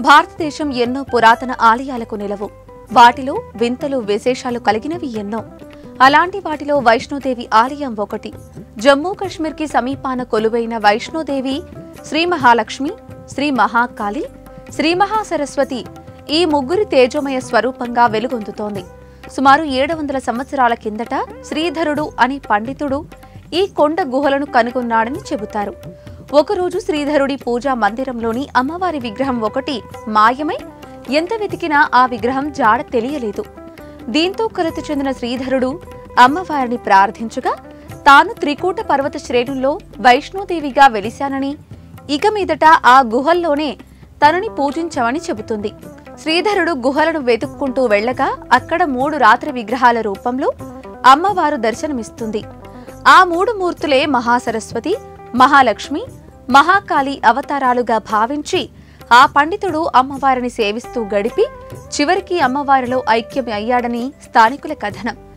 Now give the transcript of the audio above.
భారతదేశం ఎన్నో పురాతన ఆలయాలకు నిలవు వాటిలో వింతలు విశేషాలు కలిగినవి ఎన్నో అలాంటి వాటిలో వైష్ణోదేవి ఆలయం ఒకటి జమ్మూ కశ్మీర్కి సమీపాన కొలువైన వైష్ణోదేవి శ్రీ మహాలక్ష్మి శ్రీ మహాకాళి శ్రీ మహాసరస్వతి ఈ ముగ్గురి తేజోమయ స్వరూపంగా వెలుగొందుతోంది సుమారు ఏడు వందల సంవత్సరాల కిందట శ్రీధరుడు అనే పండితుడు ఈ కొండ గుహలను కనుగొన్నాడని చెబుతారు ఒకరోజు శ్రీధరుడి పూజా మందిరంలోని అమ్మవారి విగ్రహం ఒకటి మాయమై ఎంత వెతికినా ఆ విగ్రహం జాడ తెలియలేదు దీంతో కలత చెందిన శ్రీధరుడు అమ్మవారిని ప్రార్థించగా తాను త్రికూట పర్వత శ్రేణుల్లో వైష్ణోదేవిగా వెలిశానని ఇక మీదట ఆ గుహల్లోనే తనని పూజించమని చెబుతుంది శ్రీధరుడు గుహలను వెతుక్కుంటూ వెళ్ళగా అక్కడ మూడు రాత్రి విగ్రహాల రూపంలో అమ్మవారు దర్శనమిస్తుంది ఆ మూడు మూర్తులే మహాసరస్వతి మహాలక్ష్మి మహాకాళి అవతారాలుగా భావించి ఆ పండితుడు అమ్మవారిని సేవిస్తూ గడిపి చివరికి అమ్మవారిలో ఐక్యం అయ్యాడని స్థానికుల కథనం